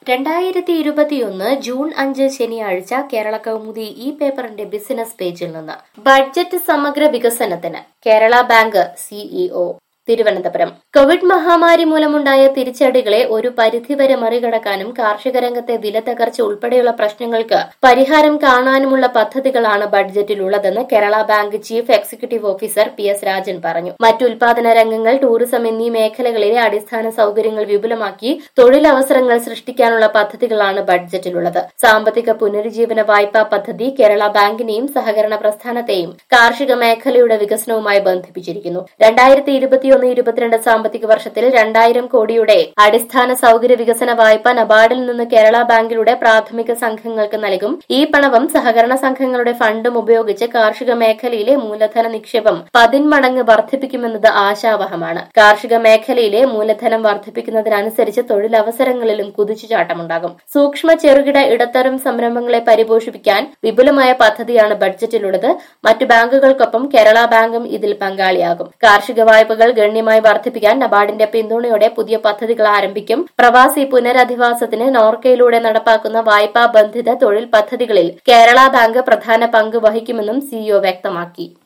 രണ്ടായിരത്തി ഇരുപത്തിയൊന്ന് ജൂൺ അഞ്ച് ശനിയാഴ്ച കേരള കൗമുദി ഈ പേപ്പറിന്റെ ബിസിനസ് പേജിൽ നിന്ന് ബഡ്ജറ്റ് സമഗ്ര വികസനത്തിന് Kerala Bank CEO Thiruvananthapuram Covid മഹാമാരി മൂലമുണ്ടായ തിരിച്ചടികളെ ഒരു പരിധിവരെ മറികടക്കാനും കാർഷിക രംഗത്തെ വില തകർച്ച ഉൾപ്പെടെയുള്ള പ്രശ്നങ്ങൾക്ക് പരിഹാരം കാണാനുമുള്ള പദ്ധതികളാണ് ബഡ്ജറ്റിലുള്ളതെന്ന് Kerala Bank chief executive officer P S Rajan പറഞ്ഞു മറ്റു ഉൽപാദന രംഗങ്ങൾ ടൂറിസം എന്നീ മേഖലകളിലെ അടിസ്ഥാന സൗകര്യങ്ങൾ വിപുലമാക്കി തൊഴിലവസരങ്ങൾ സൃഷ്ടിക്കാനുള്ള പദ്ധതികളാണ് ബഡ്ജറ്റിലുള്ളത് സാമ്പത്തിക പുനരുജ്ജീവന വായ്പാ പദ്ധതി കേരള ബാങ്കിനെയും സഹകരണ പ്രസ്ഥാനത്തെയും കാർഷിക മേഖലയുടെ വികസനവുമായി ബന്ധിപ്പിച്ചിരിക്കുന്നു രണ്ടായിരത്തി ഇരുപത്തിയൊന്ന് ഇരുപത്തിരണ്ട് സാമ്പത്തിക വർഷത്തിൽ രണ്ടായിരം കോടിയുടെ അടിസ്ഥാന സൗകര്യ വികസന വായ്പ നബാർഡിൽ നിന്ന് കേരള ബാങ്കിലൂടെ പ്രാഥമിക സംഘങ്ങൾക്ക് നൽകും ഈ പണവും സഹകരണ സംഘങ്ങളുടെ ഫണ്ടും ഉപയോഗിച്ച് കാർഷിക മേഖലയിലെ മൂലധന നിക്ഷേപം പതിന്മടങ്ങ് വർദ്ധിപ്പിക്കുമെന്നത് ആശാവഹമാണ് കാർഷിക മേഖലയിലെ മൂലധനം വർദ്ധിപ്പിക്കുന്നതിനനുസരിച്ച് തൊഴിലവസരങ്ങളിലും കുതിച്ചുചാട്ടമുണ്ടാകും സൂക്ഷ്മ ചെറുകിട ഇടത്തരം സംരംഭങ്ങളെ പരിപോഷിപ്പിക്കാൻ വിപുലമായ പദ്ധതിയാണ് ബഡ്ജറ്റിലുള്ളത് മറ്റു ബാങ്കുകൾക്കൊപ്പം കേരള ബാങ്കും ഇതിൽ പങ്കാളിയാകും കാർഷിക വായ്പകൾ ഗണ്യമായി വർദ്ധിപ്പിക്കാൻ നബാർഡിന്റെ പിന്തുണയോടെ പുതിയ പദ്ധതികൾ ആരംഭിക്കും പ്രവാസി പുനരധിവാസത്തിന് നോർക്കയിലൂടെ നടപ്പാക്കുന്ന വായ്പാ ബന്ധിത തൊഴിൽ പദ്ധതികളിൽ കേരള ബാങ്ക് പ്രധാന പങ്ക് വഹിക്കുമെന്നും സിഇഒ വ്യക്തമാക്കി